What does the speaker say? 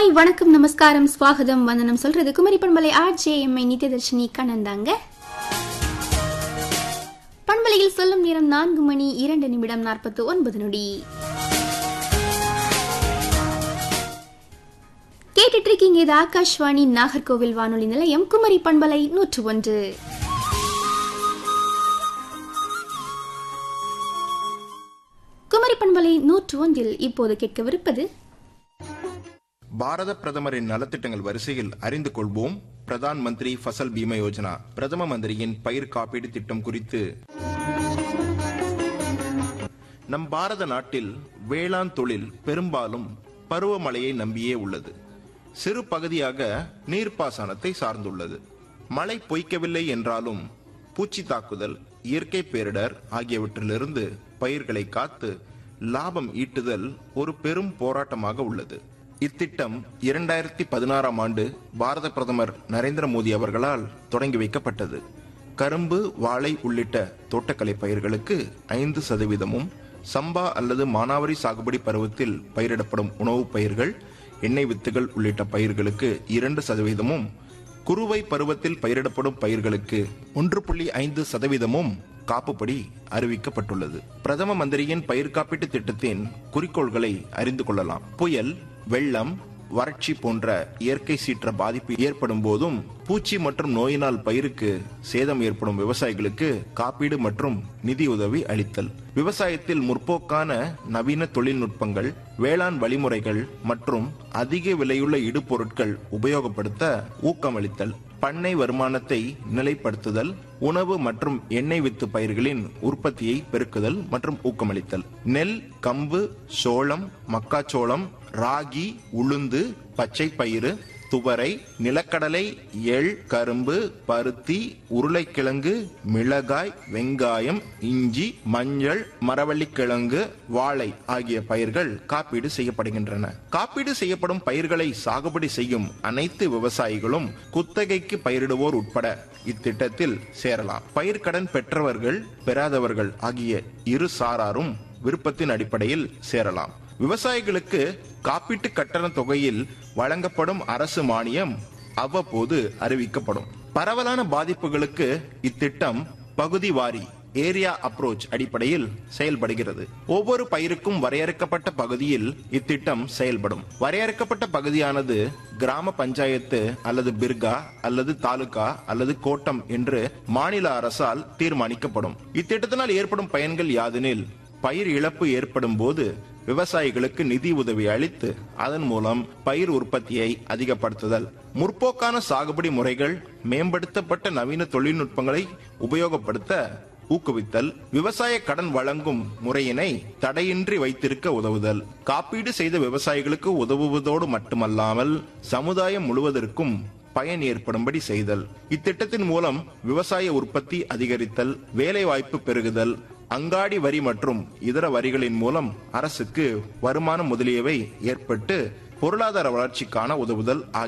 hi வணக்கம் நமஸ்காரம் ஸ்வாகதம் வந்தனம் சொல்றது குமரி பண்பலை ஆர்ஜே எம்ஐ நித்யதர்ஷினி கண்ணந்தாங்க பண்பலையில் சொல்லும் நேரம் நான்கு மணி இரண்டு நிமிடம் நாற்பத்து ஒன்பது நொடி கேட்டுட்டு இருக்கீங்க இது ஆகாஷ்வாணி நாகர்கோவில் வானொலி நிலையம் குமரி பண்பலை நூற்று ஒன்று குமரி பண்பலை நூற்று ஒன்றில் இப்போது கேட்கவிருப்பது பாரத பிரதமரின் நலத்திட்டங்கள் வரிசையில் அறிந்து கொள்வோம் பிரதான் மந்திரி ஃபசல் பீமா யோஜனா பிரதம மந்திரியின் பயிர் காப்பீடு திட்டம் குறித்து நம் பாரத நாட்டில் வேளாண் தொழில் பெரும்பாலும் பருவமழையை நம்பியே உள்ளது சிறு பகுதியாக நீர்ப்பாசனத்தை சார்ந்துள்ளது மழை பொய்க்கவில்லை என்றாலும் பூச்சி தாக்குதல் இயற்கை பேரிடர் ஆகியவற்றிலிருந்து பயிர்களை காத்து லாபம் ஈட்டுதல் ஒரு பெரும் போராட்டமாக உள்ளது இத்திட்டம் இரண்டாயிரத்தி பதினாறாம் ஆண்டு பாரத பிரதமர் நரேந்திர மோடி அவர்களால் தொடங்கி வைக்கப்பட்டது கரும்பு வாழை உள்ளிட்ட தோட்டக்கலை பயிர்களுக்கு ஐந்து சதவீதமும் சம்பா அல்லது மானாவரி சாகுபடி பருவத்தில் பயிரிடப்படும் உணவுப் பயிர்கள் எண்ணெய் வித்துகள் உள்ளிட்ட பயிர்களுக்கு இரண்டு சதவீதமும் குறுவை பருவத்தில் பயிரிடப்படும் பயிர்களுக்கு ஒன்று புள்ளி ஐந்து சதவீதமும் காப்புப்படி அறிவிக்கப்பட்டுள்ளது பிரதம மந்திரியின் பயிர் காப்பீட்டு திட்டத்தின் குறிக்கோள்களை அறிந்து கொள்ளலாம் புயல் வெள்ளம் வறட்சி போன்ற இயற்கை சீற்ற பாதிப்பு ஏற்படும் போதும் பூச்சி மற்றும் நோயினால் பயிருக்கு சேதம் ஏற்படும் விவசாயிகளுக்கு காப்பீடு மற்றும் நிதி உதவி அளித்தல் விவசாயத்தில் முற்போக்கான நவீன தொழில்நுட்பங்கள் வேளாண் வழிமுறைகள் மற்றும் அதிக விலையுள்ள இடுபொருட்கள் உபயோகப்படுத்த ஊக்கமளித்தல் பண்ணை வருமானத்தை நிலைப்படுத்துதல் உணவு மற்றும் எண்ணெய் வித்து பயிர்களின் உற்பத்தியை பெருக்குதல் மற்றும் ஊக்கமளித்தல் நெல் கம்பு சோளம் மக்காச்சோளம் ராகி உளுந்து பச்சை பயிறு துவரை நிலக்கடலை எள் கரும்பு பருத்தி உருளைக்கிழங்கு மிளகாய் வெங்காயம் இஞ்சி மஞ்சள் மரவள்ளிக்கிழங்கு வாழை ஆகிய பயிர்கள் காப்பீடு செய்யப்படுகின்றன காப்பீடு செய்யப்படும் பயிர்களை சாகுபடி செய்யும் அனைத்து விவசாயிகளும் குத்தகைக்கு பயிரிடுவோர் உட்பட இத்திட்டத்தில் சேரலாம் பயிர்க்கடன் பெற்றவர்கள் பெறாதவர்கள் ஆகிய இரு சாராரும் விருப்பத்தின் அடிப்படையில் சேரலாம் விவசாயிகளுக்கு காப்பீட்டு கட்டண தொகையில் வழங்கப்படும் அரசு மானியம் அவ்வப்போது அறிவிக்கப்படும் பரவலான பாதிப்புகளுக்கு இத்திட்டம் பகுதி வாரி ஏரியா அப்ரோச் அடிப்படையில் செயல்படுகிறது ஒவ்வொரு பயிருக்கும் வரையறுக்கப்பட்ட பகுதியில் இத்திட்டம் செயல்படும் வரையறுக்கப்பட்ட பகுதியானது கிராம பஞ்சாயத்து அல்லது பிர்கா அல்லது தாலுகா அல்லது கோட்டம் என்று மாநில அரசால் தீர்மானிக்கப்படும் இத்திட்டத்தினால் ஏற்படும் பயன்கள் யாதெனில் பயிர் இழப்பு ஏற்படும் போது விவசாயிகளுக்கு நிதி உதவி அளித்து அதன் மூலம் பயிர் உற்பத்தியை அதிகப்படுத்துதல் முற்போக்கான சாகுபடி முறைகள் மேம்படுத்தப்பட்ட நவீன தொழில்நுட்பங்களை உபயோகப்படுத்த ஊக்குவித்தல் விவசாய கடன் வழங்கும் முறையினை தடையின்றி வைத்திருக்க உதவுதல் காப்பீடு செய்த விவசாயிகளுக்கு உதவுவதோடு மட்டுமல்லாமல் சமுதாயம் முழுவதற்கும் பயன் ஏற்படும்படி செய்தல் இத்திட்டத்தின் மூலம் விவசாய உற்பத்தி அதிகரித்தல் வேலை வாய்ப்பு பெருகுதல் அங்காடி வரி மற்றும் இதர வரிகளின் மூலம் அரசுக்கு வருமானம் முதலியவை ஏற்பட்டு பொருளாதார வளர்ச்சிக்கான உதவுதல்